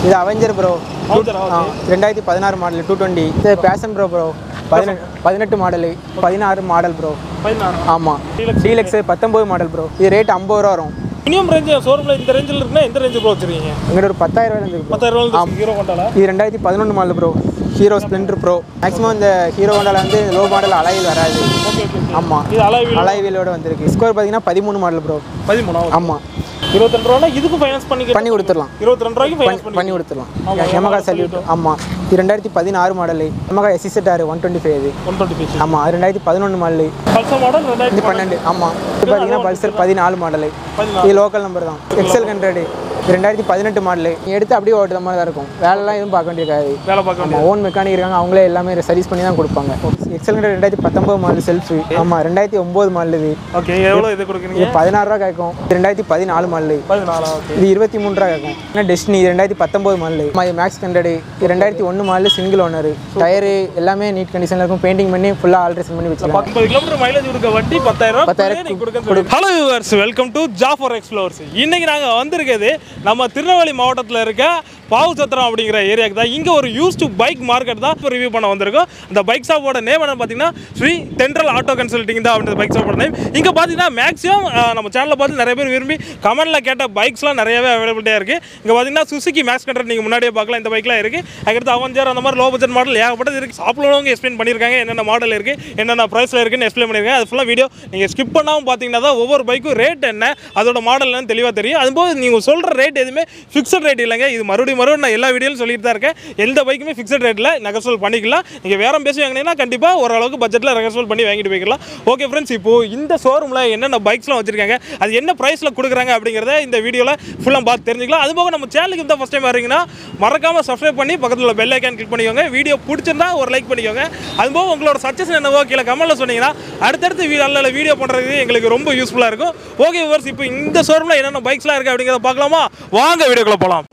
இது Avenger bro Avenger, okay. ரெண்டாயிரத்தி பதினாறு மாடல் டூ டுவெண்ட்டி இது பேஷன் ப்ரோ ப்ரோ பதினெட்டு பதினெட்டு மாடலு பதினாறு மாடல் ப்ரோ பதினாறு ஆமாம் Deluxe. டீலக்ஸு பத்தொம்போது மாடல் ப்ரோ இது ரேட் ஐம்பது ரூபா வரும் மினிமம் ரேஞ்ச் ஷோரூமில் இந்த ரேஞ்சில் இருக்குன்னா எந்த ரேஞ்சு ப்ரோ வச்சிருக்கீங்க எங்கிட்ட ஒரு பத்தாயிரம் ரூபாய் இருக்கு பத்தாயிரம் ரூபாய் ஹீரோ கொண்டால இது ரெண்டாயிரத்தி பதினொன்று model bro Hero Splendor pro maximum இந்த ஹீரோ ஹோண்டாவில் வந்து லோ மாடல் அலையில் வராது ஓகே ஓகே ஆமாம் இது அலாய் அலாய் வீலோட வந்திருக்கு ஸ்கோர் பார்த்தீங்கன்னா பதிமூணு மாடல் ப்ரோ பதிமூணாவது ஆமாம் இருபத்தி ரெண்டு ரூபா இதுக்கு ஃபைனான்ஸ் பண்ணி பண்ணி கொடுத்துடலாம் இருபத்தி ரெண்டு ரூபாய்க்கு ஃபைனான்ஸ் பண்ணி பண்ணி கொடுத்துடலாம் ஆமா, எமகா Yamaha சல்யூட் ஆமாம் இது ரெண்டாயிரத்தி பதினாறு மாடலு எமகா எஸ்இசெட் ஆறு ஒன் டுவெண்ட்டி ஃபைவ் இது ஒன் டுவெண்ட்டி ஃபைவ் ஆமாம் அது ரெண்டாயிரத்தி பதினொன்று மாடலு பல்சர் மாடல் இது ரெண்டாயிரத்தி பன்னெண்டு ஆமாம் இது பார்த்தீங்கன்னா பல்சர் பதினாலு மாடலு பதினாலு. இது லோக்கல் நம்பர் தான் எக்ஸல் ஹண்ட்ரடு இது ரெண்டாயிரத்தி பதினெட்டு மாடலு நீ எடுத்து அப்படியே ஓட்டுற மாதிரி தான் இருக்கும் வேலைலாம் எதுவும் பார்க்க வேண்டியிருக்காது வேலை பார்க்க ஆமாம் ஓன் மெக்கானிக் இருக்காங்க அவங்களே எல்லாமே சர்வீஸ் பண்ணி தான் கொடுப்பாங்க எக்ஸல் ஹண்ட்ரட் ரெண்டாயிரத்தி பத்தொம்பது மாடல் செல்ஃபு ஆமாம் ரெண்டாயிரத்தி ஒம்பது மாடல் இது ஓகே எவ்வளோ இது கொடுக்குறீங்க இது பதினாறு ரூபா கேட்கும் இது ரெண்டாயிரத்தி பதினாலு மாடல் பதினாலா ஓகே இது இருபத்தி மூணு ரூபா கேட்கும் ஏன்னா டெஸ்டினி இது ரெண்டாயிரத்தி பத்தொம்பது மாடல் இது மேக்ஸ் ஹண்ட்ரடு இது ரெண்டாயிரத்தி ஒன்று மாடல் சிங்கிள் ஓனர் டயரு எல்லாமே நீட் கண்டிஷனில் இருக்கும் பெயிண்டிங் பண்ணி ஃபுல்லாக ஆல்ட்ரேஷன் பண்ணி வச்சிருக்காங்க பத்தொன்பது கிலோமீட்டர் மைலேஜ் கொடுக்க வண்டி பத்தாயிரம் பத்தாயிரம் ரூபாய் கொடுக்க hello viewers welcome to Jafar explores இன்னைக்கு நாங்கள் வந்திருக்கிறது நம்ம திருநெல்வேலி மாவட்டத்தில் இருக்க பாவு சத்திரம் அப்படிங்கிற ஏரியாவுக்கு தான் இங்கே ஒரு யூஸ் டு பைக் மார்க்கெட் தான் இப்போ ரிவ்யூ பண்ண வந்திருக்கோம் அந்த பைக் ஷாப்போட நேம் என்ன பார்த்தீங்கன்னா ஸ்ரீ தென்ட்ரல் ஆட்டோ கன்சல்டிங் தான் அப்படின்ற பைக் ஷாப்போட நேம் இங்கே பார்த்தீங்கன்னா மேக்ஸிமம் நம்ம சேனலில் பார்த்து நிறைய பேர் விரும்பி கமெண்ட்டில் கேட்ட பைக்ஸ்லாம் நிறையவே அவைலபிலிட்டியாக இருக்குது இங்கே பார்த்தீங்கன்னா சுசுக்கி மேக்ஸ் கண்ட்ரட் நீங்கள் முன்னாடியே பார்க்கலாம் இந்த பைக்லாம் இருக்குது அதுக்கடுத்து அவஞ்சர் அந்த மாதிரி லோ பட்ஜெட் மாடல் ஏகப்பட்டது இருக்குது ஷாப்பில் எக்ஸ்பிளைன் பண்ணியிருக்காங்க என்னென்ன மாடல் இருக்குது என்னென்ன ப்ரைஸில் இருக்குன்னு எக்ஸ்பிளைன் பண்ணியிருக்காங்க அது ஃபுல்லாக வீடியோ நீங்கள் ஸ்கிப் பண்ணாமல் பார்த்தீங்கன்னா தான் ஒவ்வொரு பைக்கும் ரேட் என்ன அதோட மாடல் என்னன்னு தெளிவாக தெரியும் அதுபோது நீங்கள் சொல்கிற ரேட் எதுவுமே ஃபிக்ஸட் ரேட் இல்லைங்க இது மறுபடியும் மறுபடியும் நான் எல்லா வீடியோலும் சொல்லிட்டு தான் இருக்கேன் எந்த பைக்குமே ஃபிக்ஸட் ரேட்டில் நெகசோல் பண்ணிக்கலாம் நீங்கள் வேற பேசி வாங்கினீங்கன்னா கண்டிப்பாக ஓரளவுக்கு பட்ஜெட்டில் நெகசோல் பண்ணி வாங்கிட்டு போய்க்கலாம் ஓகே ஃப்ரெண்ட்ஸ் இப்போ இந்த ஷோரூமில் என்னென்ன பைக்ஸ்லாம் வச்சிருக்காங்க அது என்ன ப்ரைஸில் கொடுக்குறாங்க அப்படிங்கிறத இந்த வீடியோவில் ஃபுல்லாக பார்த்து தெரிஞ்சுக்கலாம் அதுபோக நம்ம சேனலுக்கு இந்த ஃபஸ்ட் டைம் வரீங்கன்னா மறக்காமல் சப்ஸ்கிரைப் பண்ணி பக்கத்தில் உள்ள பெல் ஐக்கான் கிளிக் பண்ணிக்கோங்க வீடியோ பிடிச்சிருந்தா ஒரு லைக் பண்ணிக்கோங்க அதுபோக உங்களோட சஜஷன் என்னவோ கீழே கமெண்ட்டில் சொன்னீங்கன்னா அடுத்தடுத்து வீ- நல்ல நல்ல வீடியோ பண்ணுறதுக்கு எங்களுக்கு ரொம்ப யூஸ்ஃபுல்லாக இருக்கும் ஓகே விவர்ஸ் இப்போ இந்த ஷோரூமில் என்னென்ன பைக்ஸ்லாம் இருக்குது அப்படிங்கிறத பார்க்கலாமா வாங்க வீடியோக்குள்ளே போகலாம்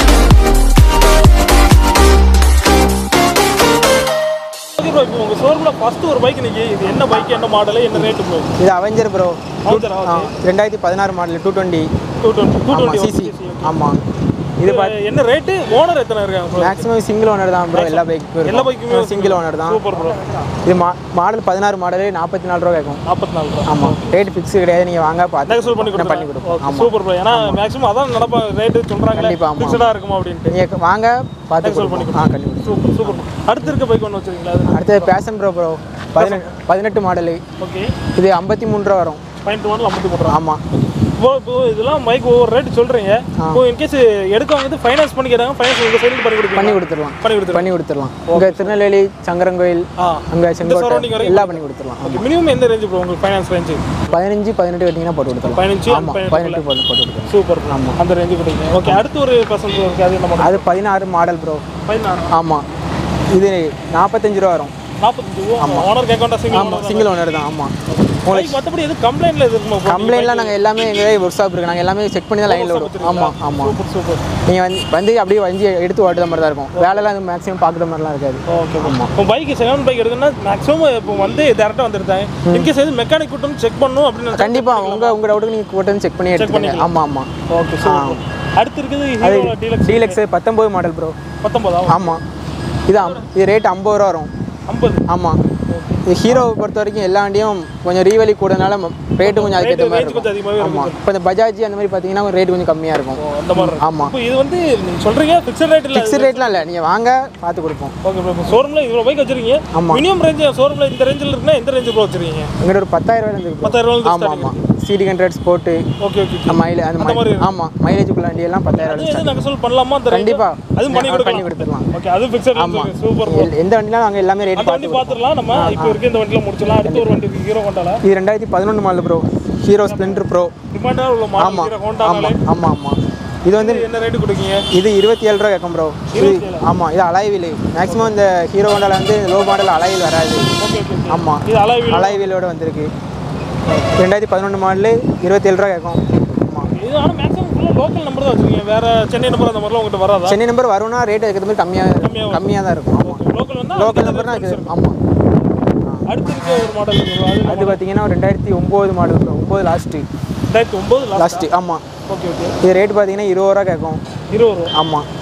ஓகே ப்ரோ இப்போ உங்கள் ஷோரூமில் ஃபஸ்ட்டு ஒரு பைக் நிற்கி இது என்ன பைக் என்ன மாடலு என்ன ரேட்டு ப்ரோ இது அவெஞ்சர் ப்ரோ Avenger, okay. ரெண்டாயிரத்தி பதினாறு model two twenty two twenty two ஆமாம் டுவெண்ட்டி சிசி ஆமாம் இது பார்த்து என்ன ரேட்டு ஓனர் எத்தனை இருக்காங்க ப்ரோ மேக்ஸிமம் சிங்கிள் ஓனர் தான் ப்ரோ எல்லா பைக்கும் எல்லா பைக்குமே சிங்கிள் ஓனர் தான் சூப்பர் ப்ரோ இது மா மாடல் பதினாறு மாடலு நாற்பத்தி நாலு ரூபா கேட்கும் நாற்பத்தி நாலு ரூபா ஆமாம் ரேட் ஃபிக்ஸ் கிடையாது நீங்கள் வாங்க பார்த்து நெகசல் பண்ணி நான் பண்ணி கொடுப்போம் கொடுப்போம் ஆமாம் சூப்பர் ப்ரோ ஏன்னா மேக்ஸிமம் அதான் நடப்பா ரேட்டு சொல்கிறாங்க கண்டிப்பா, ஆமா. ஃபிக்ஸடாக இருக்குமா அப்படின்ட்டு நீங்கள் வாங்க பார்த்து Nexus பண்ணி கொடுப்போம் ஆ கண்டிப்பாக சூப்பர் சூப்பர் அடுத்து இருக்க பைக் ஒன்று வச்சுருக்கீங்களா அது அடுத்தது பேஷன் ப்ரோ ப்ரோ பதினெட்டு பதினெட்டு மாடலு ஓகே இது ஐம்பத்தி மூணு ரூபா வரும் பாயிண்ட் ஒன்ல ஐம்பத்தி மூணு ரூபா ஆமாம் இப்போ இப்போ இதெல்லாம் பைக் ஒவ்வொரு ரேட் சொல்கிறீங்க இப்போ இன்கேஸ் எடுக்கவங்க வந்து ஃபைனான்ஸ் பண்ணி கேட்டாங்க ஃபைனான்ஸ் உங்கள் சைடு பண்ணி கொடுப்பீங்க பண்ணி கொடுத்துடலாம் பண்ணி கொடுத்துருங்க பண்ணி கொடுத்துடலாம் இங்கே திருநெல்வேலி சங்கரங்கோயில் ஆ அங்கே surrounding செங்கோட்டை வரைக்கும் எல்லாம் பண்ணி கொடுத்துடலாம் ஓகே மினிமம் எந்த ரேஞ்சு ப்ரோ உங்களுக்கு ஃபைனான்ஸ் ரேஞ்சு பதினஞ்சு பதினெட்டு வெட்டிங்கன்னா போட்டு கொடுத்துடலாம் பதினஞ்சு ஆமாம் பதினெட்டு போட்டு போட்டு கொடுத்துடலாம் சூப்பர் அந்த ரேஞ்சு கொடுங்க ஓகே அடுத்து ஒரு பர்சன்ட் இருக்குது அது என்ன மாடல் அது பதினாறு மாடல் ப்ரோ பதினாறு ஆமாம் இது நாற்பத்தஞ்சு ரூபா வரும் நாற்பத்தஞ்சு ஓனர் கேட்கண்டா சிங்கிள் ஆமாம் சிங்கிள் ஓனர் தான் ஆமாம் பைக் மற்றபடி எது கம்ப்ளைண்ட்ல எது இருக்குமா கம்ப்ளைண்ட்லாம் நாங்கள் எல்லாமே எங்கள் ஒர்க் ஷாப் இருக்குது நாங்கள் எல்லாமே செக் பண்ணி தான் லைனில் விடுவோம் ஆமாம் ஆமாம் சூப்பர் சூப்பர் நீங்கள் வந்து வந்து அப்படியே வஞ்சி எடுத்து ஓட்டுற மாதிரி தான் இருக்கும் வேலைலாம் அது மேக்ஸிமம் பார்க்குற மாதிரிலாம் இருக்காது ஓகே இப்போ பைக் செகண்ட் பைக் எடுக்கணும்னா மேக்ஸிமம் இப்போ வந்து டேரெக்டாக வந்துருந்தாங்க இன்கேஸ் எது மெக்கானிக் கூட்டம் செக் பண்ணணும் அப்படின்னு கண்டிப்பாக உங்கள் உங்கள் டவுட்டுக்கு நீங்கள் கூட்டன்னு செக் பண்ணி எடுத்துக்கங்க ஆமாம் ஆமாம் ஓகே சூப்பர் அடுத்து இருக்குது ஹீரோ டீலக்ஸ் டீலக்ஸு பத்தொம்போது மாடல் ப்ரோ பத்தொன்பதா ஆமாம் இது அம்- இது ரேட் ஐம்பது ரூபா வரும் ஐம்பது ஆமாம் இது ஹீரோவை பொறுத்த வரைக்கும் எல்லா வண்டியும் கொஞ்சம் ரீவலி கூடனால ரேட்டும் கொஞ்சம் அதுக்கேற்ற மாதிரி ரேஞ்ச் கொஞ்சம் இருக்கும் அதிகமாகவே ஆமாம் இப்போ இந்த பஜாஜ் அந்த மாதிரி பார்த்தீங்கன்னா ரேட் கொஞ்சம் கம்மியாக இருக்கும் இருக்கும் அந்த மாதிரி இருக்கும். ஆமாம் இப்போ இது வந்து நீங்கள் சொல்கிறீங்க ஃபிக்ஸட் ரேட் இல்லை ஃபிக்ஸ்ட் ரேட்லாம் இல்லை நீங்கள் வாங்க பார்த்து கொடுப்போம் ஓகே ப்ரோ இப்போ ஷோரூமில் இவ்வளோ பைக் வச்சிருக்கீங்க ஆமாம் மினிமம் ரேஞ்ச் ஷோரூமில் இந்த ரேஞ்சில் இருக்குன்னா எந்த ரேஞ்சு ப்ரோ வச்சிருக்கீங்க எங்கிட்ட ஒரு பத்தாயிரம் ரூபாய் இருக்கு பத்தாயிரம் ரூபாய் ஆமாம் ஆமாம் CD hundred sport okay okay மைலே அந்த மாதிரி ஆமாம் மைலேஜுக்குள்ள வண்டி எல்லாம் பத்தாயிரம் அது எது நாங்கள் சொல் பண்ணலாமா அந்த range? கண்டிப்பா. அதுவும் பண்ணி ஆ, கொடுக்கலாம் பண்ணி கொடுத்துடலாம். ஓகே அது ஃபிக்ஸட் சூப்பர் எல்- எந்த வண்டினாலும் நாங்கள் எல்லாமே ரேட் அந்த வண்டி பார்த்து பார்த்துடலாம் நம்ம இப்போ இருக்க இந்த வண்டியில் முடிச்சிடலாம் அடுத்து ஒரு வண்டி இருக்கு ஹீரோ ஹோண்டால இது ரெண்டாயிரத்தி பதினொன்று model bro Hero Splendor bro டிமாண்டாக உள்ள மாடல் ஆமாம் ஹீரோ ஹோண்டானாலே ஆமாம் ஆமாம் ஆமாம் இது வந்து என்ன ரேட்டு கொடுக்கீங்க இது இருபத்தி ஏழு ரூபா கேட்கும் ப்ரோ இது ஆமாம் இது அலாய்வில் மேக்ஸிமம் இந்த ஹீரோ ஹோண்டாவில் வந்து லோ மாடல் அலாயில் வராது ஓகே ஓகே ஆமாம் இது அலாய் அலாய்விலோட வந்திருக்கு ரெண்டாயிரத்தி பதினொன்று மாடலு இருபத்தி ஏழு ரூபா கேட்கும் ஆமாம் இது ஆனால் மேக்ஸிமம் ஃபுல்லாக லோக்கல் நம்பர் தான் வச்சிருக்கீங்க வேற சென்னை நம்பர் அந்த மாதிரிலாம் உங்கள்கிட்ட வராதா சென்னை நம்பர் வரும்னா ரேட் அதுக்கு மாதிரி கம்மியாக கம்மியாக தான் இருக்கும் ஆமாம் லோக்கல் வந்து லோக்கல் நம்பர்னா இருக்குது ஆமாம் அடுத்து இருக்க ஒரு மாடல் இருக்கு அது அது பார்த்தீங்கன்னா ரெண்டாயிரத்தி ஒம்பது மாடல் ப்ரோ ஒம்பது லாஸ்ட்டு ரெண்டாயிரத்தி ஒம்பது லாஸ்ட் லாஸ்ட்டு ஆமாம் ஓகே ஓகே இது ரேட் பார்த்தீங்கன்னா இருபது ரூபா கேட்கும் இருபது ரூபா ஆமாம்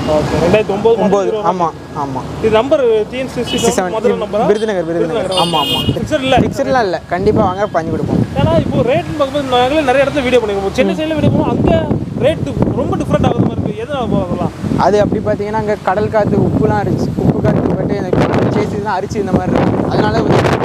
ஓகே ரெண்டாயிரத்தி ஒம்பது ஒம்பது ஆமாம் ஆமாம் இது number TN sixty seven Madurai நம்பரா விருதுநகர் விருதுநகர் ஆமாம் ஆமாம் ஃபிக்ஸட் இல்லை ஃபிக்ஸட்லாம் இல்லை கண்டிப்பாக வாங்க பண்ணி கொடுப்போம் ஏன்னா இப்போ ரேட்னு பார்க்கும்போது நாங்களே நிறைய இடத்துல வீடியோ பண்ணிருக்கோம் சென்னை சைடில் வீடியோ பண்ணுவோம் அங்கே ரேட் ரொம்ப டிஃப்ரெண்ட் ஆகுது மாதிரி இருக்குது எது போகலாம் அது அப்படி பார்த்தீங்கன்னா அங்கே கடல் காற்று உப்புலாம் அரிச்சு உப்பு காற்று பட்டு இந்த சேசிஸ்லாம் அரிச்சு இந்த மாதிரி இருக்கும் அதனால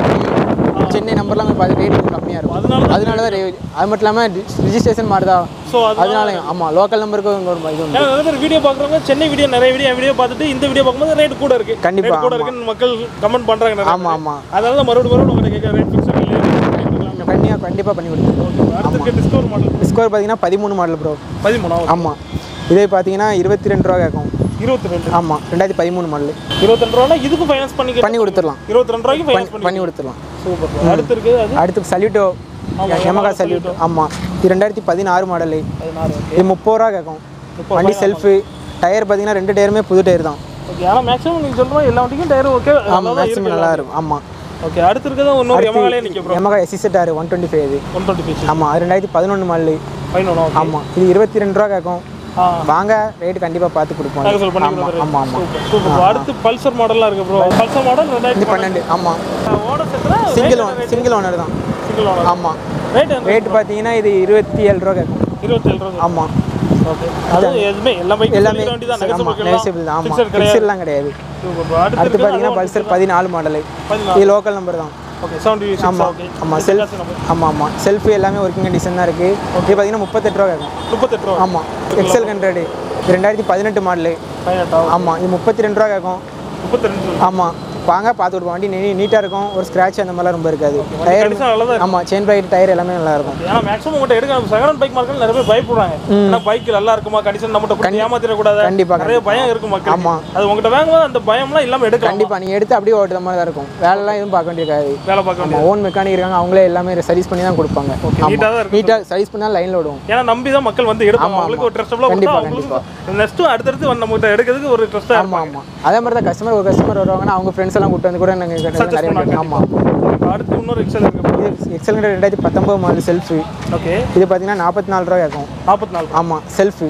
வந்து சென்னை நம்பர்லாம் கொஞ்சம் பார்த்து ரேட் கொஞ்சம் கம்மியாக இருக்கும் அதனால அதனால தான் ரே- அது மட்டும் இல்லாமல் ரிஜிஸ்ட்ரேஷன் மாறுதா ஸோ அது அதனால ஆமாம் லோக்கல் நம்பருக்கு இங்கே ஒரு இது உண்டு ஏன்னா நிறைய பேர் வீடியோ பார்க்குறவங்க சென்னை வீடியோ நிறைய வீடியோ வீடியோ பார்த்துட்டு இந்த வீடியோ பார்க்கும்போது ரேட் கூட இருக்கு கண்டிப்பா, ரேட் கூட இருக்குன்னு மக்கள் கமெண்ட் பண்ணுறாங்க நிறைய ஆமாம் ஆமாம் அதனால தான் மறுபடியும் மறுபடியும் உங்கள்கிட்ட கேட்க ரேட் ஃபிக்ஸட் இல்லை கண்டிப்பாக கண்டிப்பாக பண்ணி கொடுத்துருவோம் அடுத்து டிஸ்கவுண்ட் மாடல் ஸ்கோர் பார்த்தீங்கன்னா பதிமூணு மாடல் ப்ரோ பதிமூணாவது ஆமாம் இதே பார்த்தீங்கன்னா இருபத்தி ரெண்டு ரூபா கேட்கும் இருபத்தி ரெண்டு ஆமாம் ரெண்டாயிரத்தி பதிமூணு மாடல் இருபத்தி ரெண்டு ரூபா இதுக்கும் ஃபைனான்ஸ் பண்ணி பண்ணி கொடுத்துடலாம் இருபத்தி ரெண்டு ரூபாய்க்கு ஃபைனான்ஸ் பண்ணி பண்ணி கொடுத்துடலாம் சூப்பர் அடுத்து இருக்குது அது அடுத்து சல்யூட்டோ எமகா சல்யூட்டோ ஆமாம் இது ரெண்டாயிரத்தி பதினாறு மாடலு பதினாறு இது முப்பது ரூபா கேட்கும் வண்டி செல்ஃபு டயர் பார்த்தீங்கன்னா ரெண்டு டயருமே புது டயர் தான் ஓகே ஆனால் மேக்ஸிமம் நீங்கள் சொல்கிற மாதிரி எல்லா வண்டிக்கும் டயர் ஓகே ஆமாம் மேக்ஸிமம் நல்லா இருக்கும் ஆமாம் ஓகே அடுத்து இருக்கிறது இன்னொரு எமகாலே நிற்க bro Yamaha SZ R one twenty five இது ஒன் டுவெண்ட்டி ஃபீஸ் ஆமாம் அது ரெண்டாயிரத்தி பதினொன்று மாடலு ஃபைன் ஒன்று ஆமாம் இது இருபத்தி ரெண்டு ரூபா கேட்கும் ஆ வாங்க ரேட் கண்டிப்பாக பார்த்து கொடுப்போம் தகவல் பண்ணி ஆமாம் கொடுக்குறது ஆமாம் ஆமாம் சூப்பர் சூப்பர் அடுத்து பல்சர் மாடல்லாம் இருக்கு ப்ரோ பல்சர் மாடல் இது ரெண்டாயிரத்தி பன்னெண்டு ஆமாம் ஓனர் செட்ரா சிங்கிள் ஓன் சிங்கிள் ஓனர் தான் சிங்கிள் ஓனர் ஆமாம் ரேட் ரேட் பார்த்தீங்கன்னா இது இருபத்தி ஏழு ரூபா கேட்கும் இருபத்தேழு ரூபா ஆமாம் ஓகே அது எதுவுமே எல்லா பைக்கும் எல்லாமே வண்டி தான் ஆமாம் நெகசிபிள் தான் ஆமாம் ஃபிக்ஸட் கிடையாது ஃபிக்ஸட்லாம் கிடையாது சூப்பர் ப்ரோ அடுத்து அடுத்து பார்த்தீங்கன்னா பல்சர் பதினாலு மாடலு பதினாலு. இது லோக்கல் நம்பர் தான் ஓகே செவன்டி சிக்ஸ் ஆமாம் ஓகே ஆமாம் செல்ஃப் ஆமாம் ஆமாம் செல்ஃபு எல்லாமே ஒர்க்கிங் கண்டிஷன் தான் இருக்குது இது பார்த்தீங்கன்னா முப்பத்தெட்டு ரூபா கேட்கும் முப்பத்தெட்டு ரூபா ஆமாம் எக்ஸல் ஹண்ட்ரடு ரெண்டாயிரத்தி பதினெட்டு மாடலு பதினெட்டா ஆமாம் இது முப்பத்தி ரெண்டு ரூபா கேட்கும் முப்பத்தி ரெண்டு ஆமாம் வாங்க பார்த்து கொடுப்போம் வண்டி நீ நீட்டாக இருக்கும் ஒரு ஸ்க்ராட்ச் அந்த மாதிரிலாம் ரொம்ப இருக்காது டயர் கண்டிஷன் நல்லா தான் ஆமாம் செயின் பாக்கெட் டயர் எல்லாமே நல்லா இருக்கும் ஏன்னா மேக்ஸிமம் உங்கள்கிட்ட எடுக்க செகண்ட் பைக் மார்க்கெட் நிறைய பேர் பயப்படுறாங்க ஏன்னா பைக் நல்லா இருக்குமா கண்டிஷன் நம்மகிட்ட கொடுத்து ஏமாத்திடக்கூடாது கண்டிப்பா, நிறைய பயம் இருக்கு மக்கள் ஆமா. அது உங்கள்கிட்ட வாங்கும்போது அந்த பயம்லாம் இல்லாமல் எடுக்கலாம் கண்டிப்பாக நீங்கள் எடுத்து அப்படியே ஓட்டுற மாதிரி தான் இருக்கும் வேலைலாம் எதுவும் பார்க்க வேண்டியிருக்காது வேலை பார்க்க ஆமாம் ஓன் மெக்கானிக் இருக்காங்க அவங்களே எல்லாமே சர்வீஸ் பண்ணி தான் கொடுப்பாங்க நீட்டாக தான் இருக்கும் நீட்டாக சர்வீஸ் பண்ணால் லைனில் விடுவோம் ஏன்னா நம்பி தான் மக்கள் வந்து எடுப்பாங்க அவங்களுக்கு ஒரு ட்ரஸ்டபிளாக கொடுத்தா கண்டிப்பா, அவங்களுக்கு நெக்ஸ்ட்டு அடுத்தடுத்து வந்து நம்மகிட்ட எடுக்கிறதுக்கு ஒரு ட்ரஸ்ட்டாக ஆமாம் ஆமாம் அதே மாதிரி தான் கஸ்டமர் ஒரு கஸ்டமர் வருவாங்கன்னா அவங்க ஃப்ரெண்ட்ஸ் எல்லாம் கூட்டு வந்து கூட நாங்கள் நிறைய பேர் ஆமாம் இருக்கும் அடுத்து இன்னொரு எக்ஸல் இருக்கு இது எக்ஸல் ரெண்டாயிரத்தி பத்தொம்பது மாடல் செல்ஃபு ஓகே இது பார்த்தீங்கன்னா நாற்பத்தி நாலு ரூபா கேட்கும் நாற்பத்தி நாலு ஆமாம் செல்ஃபு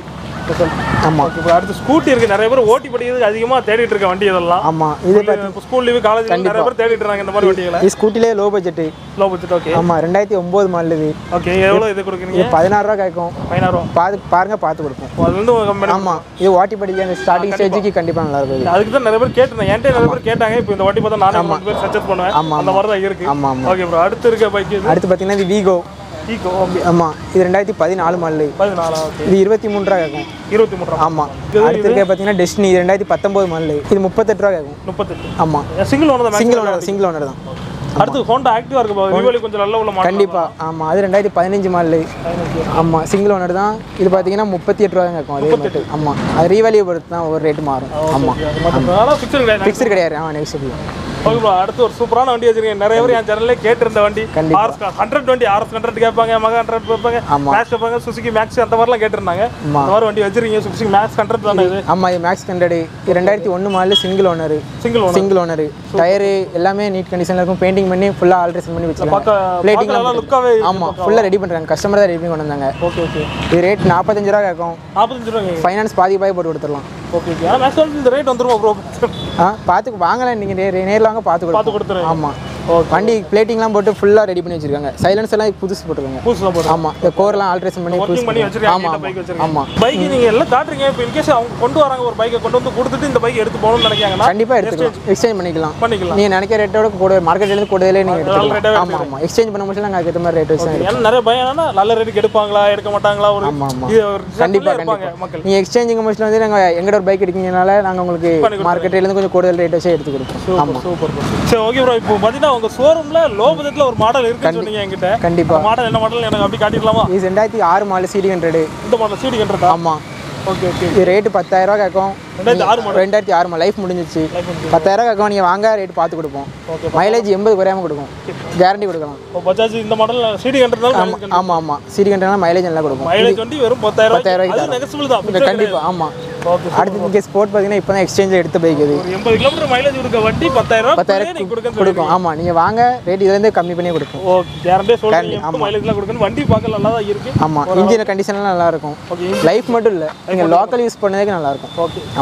ஆமாம் இப்போ அடுத்து ஸ்கூட்டி இருக்கு நிறைய பேர் ஓட்டி படிக்கிறதுக்கு அதிகமாக தேடிட்டு இருக்க வண்டி இதெல்லாம் ஆமாம் இது இப்போ ஸ்கூல் லீவு காலேஜ் நிறைய பேர் தேடிட்டு இருக்காங்க இந்த மாதிரி வண்டிகளை இது ஸ்கூட்டிலே low budget low budget okay ஆமாம் ரெண்டாயிரத்தி ஒம்பது மாடல் இது ஓகே எவ்வளோ இது கொடுக்குறீங்க இது பதினாறு ரூபா கேட்கும் பதினாயிரம் பார்த்து பாருங்க பார்த்து கொடுப்போம் அது வந்து உங்க company- ஆமாம் இது ஓட்டி படிக்க அந்த ஸ்டார்டிங் ஸ்டேஜுக்கு கண்டிப்பாக நல்லா இருக்கும் இது அதுக்கு தான் நிறைய பேர் கேட்டிருந்தேன் என்கிட்ட நிறைய பேர் கேட்டாங்க இப்போ இந்த வண்டி பார்த்தா நானே மூணு பேர் சஜஸ்ட் பண்ணுவேன் ஆமா, அந்த மாதிரி தான் இருக்கு ஆமாம் ஆமாம் ஓகே ப்ரோ அடுத்து இருக்க பைக் இது அடுத்து பார்த்தீங்கன்னா இது வீகோ ஈகோ ஓகே ஆமாம் இது ரெண்டாயிரத்தி பதினாலு மாடல் பதினாலா ஓகே இது இருபத்தி மூணு ரூபா கேட்கும் இருபத்தி மூணு ரூபா ஆமாம் அடுத்து இருக்க பார்த்தீங்கன்னா டெஸ்டினி இது ரெண்டாயிரத்தி பத்தொம்போது மாடல் இது முப்பத்தெட்டு ரூபா கேட்கும் முப்பத்தெட்டு ஆமாம் சிங்கிள் ஓனர் தான் சிங்கிள் ஓனர் சிங்கிள் ஓனர் தான் அடுத்து ஹோண்டா ஆக்டிவா இருக்கு பாரு விவோலி கொஞ்சம் நல்ல உள்ள மாடல் கண்டிப்பாக ஆமாம் அது ரெண்டாயிரத்தி பதினஞ்சு மாடல் ஆமாம் சிங்கிள் ஓனர் தான் இது பார்த்தீங்கன்னா முப்பத்தி எட்டு ரூபா தான் கேட்கும் அதே மாதிரி ஆமாம் அது ரீவேல்யூ பொறுத்து தான் ஒரு ரேட்டு மாறும் ஆமாம் அதனால ஃபிக்ஸட் கிடையாது ஃபிக்ஸர் கிடையாது ஆமாம் நெக்ஸ்ட் ஓகே ப்ரோ அடுத்து ஒரு சூப்பரான வண்டி வச்சிருக்கீங்க நிறைய பேர் என் சேனல்லே கேட்டிருந்த வண்டி கண்டிப்பா. RS hundred twenty RS hundred கேட்பாங்க மக ஹண்ட்ரட் கேட்பாங்க ஆமா. மேக்ஸ் கேட்பாங்க சுசுகி மேக்ஸ் அந்த மாதிரிலாம் கேட்டிருந்தாங்க ஆமா. இந்த மாதிரி வண்டி வச்சிருக்கீங்க சுசுகி மேக்ஸ் ஹண்ட்ரட் தானே இது ஆமாம் இது மேக்ஸ் ஹண்ட்ரடு இது ரெண்டாயிரத்தி ஒன்று model single owner single owner single owner tyre எல்லாமே நீட் கண்டிஷனில் இருக்கும் பெயிண்டிங் பண்ணி ஃபுல்லாக ஆல்ட்ரேஷன் பண்ணி பார்க்க வச்சிருக்காங்க பார்க்க நல்லா லுக்காவே ஆமாம் ஃபுல்லாக ரெடி பண்ணுறாங்க கஸ்டமர் தான் ரெடி பண்ணி கொண்டு வந்தாங்க ஓகே ஓகே இது ரேட் நாற்பத்தஞ்சு ரூபா கேட்கும் நாற்பத்தஞ்சு ரூபாங்க ஃபைனான்ஸ் பாதி பாதி போட்டு கொடுத்துடலாம் ஓகே ஓகே ஆனால் மேக்ஸ் இந்த ரேட் வந்துருமா ப்ரோ ஆ பார்த்து வாங்கலாம் நீங்கள் நேரில் வாங்க பார்த்து பார்த்து கொடுப்போம் கொடுத்துருங்க ஆமாம் வண்டி பிளேட்டிங்லாம் போட்டு ஃபுல்லாக ரெடி பண்ணி வச்சிருக்காங்க சைலன்ஸ் எல்லாம் புதுசு போட்டுருக்காங்க புதுசில் போட்டு ஆமாம் இந்த கோர்லாம் ஆல்ட்ரேஷன் பண்ணி புதுசு ஒர்க்கிங் பண்ணி வச்சிருக்காங்க ஆமாம் பைக் வச்சிருக்காங்க ஆமாம் பைக் நீங்க எல்லாம் காட்டுறீங்க இப்போ இன்கேஸ் அவங்க கொண்டு வராங்க ஒரு பைக்கை கொண்டு வந்து கொடுத்துட்டு இந்த பைக் எடுத்து போகணும்னு நினைக்காங்கன்னா கண்டிப்பாக எடுத்துக்கலாம் எக்ஸ்சேஞ்ச் பண்ணிக்கலாம் பண்ணிக்கலாம் நீங்கள் நினைக்கிற ரேட்டோட கூட மார்க்கெட்லேருந்து கூடவே நீங்கள் rate ஆவே எடுத்துக்கலாம் ஆமாம் ஆமாம் எக்ஸ்சேஞ்ச் பண்ண முடியல நாங்கள் அதுக்கேற்ற மாதிரி ரேட் வச்சு தான் ஏன்னா நிறைய பயம் என்னன்னா நல்ல ரேட்டுக்கு எடுப்பாங்களா எடுக்க மாட்டாங்களா ஒரு ஆமாம் ஆமாம் இது ஒரு கண்டிப்பாக கண்டிப்பா இருப்பாங்க கண்டிப்பாக மக்கள் நீங்கள் எக்ஸ்சேஞ்சிங் முடிச்சுட்டு வந்து நாங்கள் எங்கட ஒரு பைக் எடுக்கீங்கனால நாங்கள் உங்களுக்கு மார்க்கெட் ரேட்லேருந்து கொஞ்சம் கூடுதல் ரேட் வச்சு எடுத்து கொடுப்போம் ஆமாம் சூப்பர் சரி ஓகே ப்ரோ இப்போ பார்த்தீங்கன்னா உங்க ஷோரூம்ல லோ பட்ஜெட்ல ஒரு மாடல் இருக்குன்னு சொன்னீங்க என்கிட்ட கண்டிப்பாக மாடல் என்ன மாடல் எனக்கு அப்படி காட்டிடலாமா இது ரெண்டாயிரத்தி ஆறு மாடல் சிடி ஹண்ட்ரடு இந்த மாடல் சீடி கண்டுறதா ஆமாம் ஓகே ஓகே இது ரேட்டு பத்தாயிரரூவா கேட்கும் ரெண்டாயிரத்தி ஆறு மாடல் ரெண்டாயிரத்தி ஆறு மாடல் லைஃப் முடிஞ்சிச்சு பத்தாயிரரூவா கேட்கும் நீங்கள் வாங்க ரேட் பார்த்து கொடுப்போம் ஓகே மைலேஜ் எண்பது குறையாம கொடுக்கும் கேரண்டி கொடுக்கலாம் இப்போ பஜாஜ் இந்த மாடல் சீடி கண்டுறதால ஆமாம் ஆமாம் சிடி ஹண்ட்ரட்னா மைலேஜ் நல்லா கொடுக்கும் மைலேஜ் வண்டி வெறும் பத்தாயிரம் பத்தாயிரம் ரூபாய் அது நெகசிபிள் தான் இந்த கண்டிப்பாக ஆமாம் ஓகே அடுத்து இங்கே ஸ்போர்ட் பார்த்தீங்கன்னா இப்போ தான் எக்ஸ்சேஞ்சில் எடுத்த பைக் இது ஒரு எண்பது கிலோமீட்டர் மைலேஜ் கொடுக்க வண்டி பத்தாயிரம் ரூபாய் பத்தாயிரம் நீங்க கொடுக்க கொடுக்கும் ஆமாம் நீங்கள் வாங்க ரேட் இதுலேருந்து கம்மி பண்ணி கொடுப்போம் ஓகே கேரண்டே சொல்றீங்க எப்போ மைலேஜ்லாம் கொடுக்கணும் வண்டி பார்க்க நல்லா தான் இருக்கு ஆமாம் இன்ஜின் கண்டிஷன்லாம் நல்லா இருக்கும் ஓகே லைஃப் மட்டும் இல்லை நீங்கள் லோக்கல் யூஸ் பண்ணதுக்கு நல்லா இருக்கும் ஓகே ஆமாம்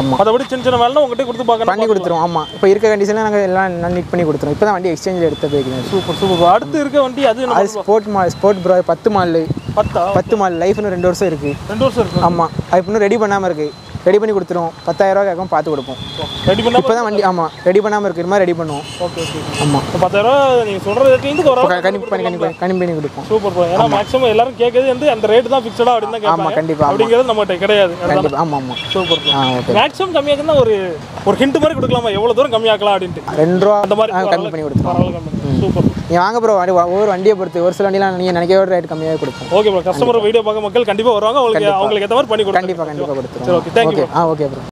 ஆமாம் மற்றபடி சின்ன சின்ன வேலை உங்ககிட்ட கொடுத்து பார்க்கணும் பண்ணி கொடுத்துருவோம் ஆமாம் இப்போ இருக்க கண்டிஷனில் நாங்கள் எல்லாம் நீட் பண்ணி கொடுத்துருவோம் இப்போ தான் வண்டி எக்ஸ்சேஞ்சில் எடுத்த பைக் சூப்பர் சூப்பர் bro. அடுத்து இருக்க வண்டி அது என்ன அது ஸ்போர்ட் மால் ஸ்போர்ட் ப்ரோ பத்து மால் பத்தா பத்து மால் லைஃப் இன்னும் ரெண்டு வருஷம் இருக்குது ரெண்டு வருஷம் இருக்கு ஆமாம் அது இன்னும் ரெடி பண்ணாமல் இருக்குது ரெடி பண்ணி கொடுத்துருவோம் பத்தாயிரம் ரூபா கேட்கும் பார்த்து கொடுப்போம் ரெடி பண்ணா இப்போ தான் வண்டி ஆமாம் ரெடி பண்ணாமல் இருக்கு இது மாதிரி ரெடி பண்ணுவோம் ஓகே ஓகே ஆமாம் இப்போ பத்தாயிரம் ரூபா நீங்கள் சொல்கிறதுக்கு இதுக்கு ஒரு கண்டிப்பாக பண்ணி கண்டிப்பாக கண்டிப்பாக பண்ணி கொடுப்போம் சூப்பர் ப்ரோ ஏன்னா மேக்ஸிமம் எல்லாரும் கேட்கறது வந்து அந்த ரேட் தான் ஃபிக்ஸடா அப்படின்னு தான் ஆமாம் கேட்பாங்க கண்டிப்பாக ஆமாம் அப்படிங்கிறது நம்மகிட்ட கிடையாது கண்டிப்பாக ஆமாம் ஆமாம் சூப்பர் ப்ரோ ஆ ஓகே மேக்ஸிமம் கம்மியாக்குன்னா ஒரு ஒரு ஹிண்ட் மாதிரி கொடுக்கலாமா எவ்வளோ தூரம் கம்மியாக்கலாம் அப்படின்ட்டு ரெண்டு ரூபா அந்த மாதிரி ஆ, கம்மி பண்ணி கொடுத்துருவோம் பரவாயில்ல கம்மி சூப்பர் நீங்கள் வாங்க ப்ரோ வண்டி ஒவ்வொரு வண்டியை பொறுத்து ஒரு சில வண்டிலாம் நீங்கள் நினைக்கிறோட ரேட் கம்மியாக கொடுப்போம் ஓகே ப்ரோ கஸ்டமர் வீடியோ பார்க்க மக்கள் கண்டிப்பாக வருவாங்க அவங்களுக்கு அவங்களுக்கு ஏற்ற மாதிரி பண்ணி கொடுங்க கண்டிப்பாக கண்டிப்பாக சரி கொடுத்துருவோம் ஓகே தேங்க்யூ ஓகே ஆ ஓகே ப்ரோ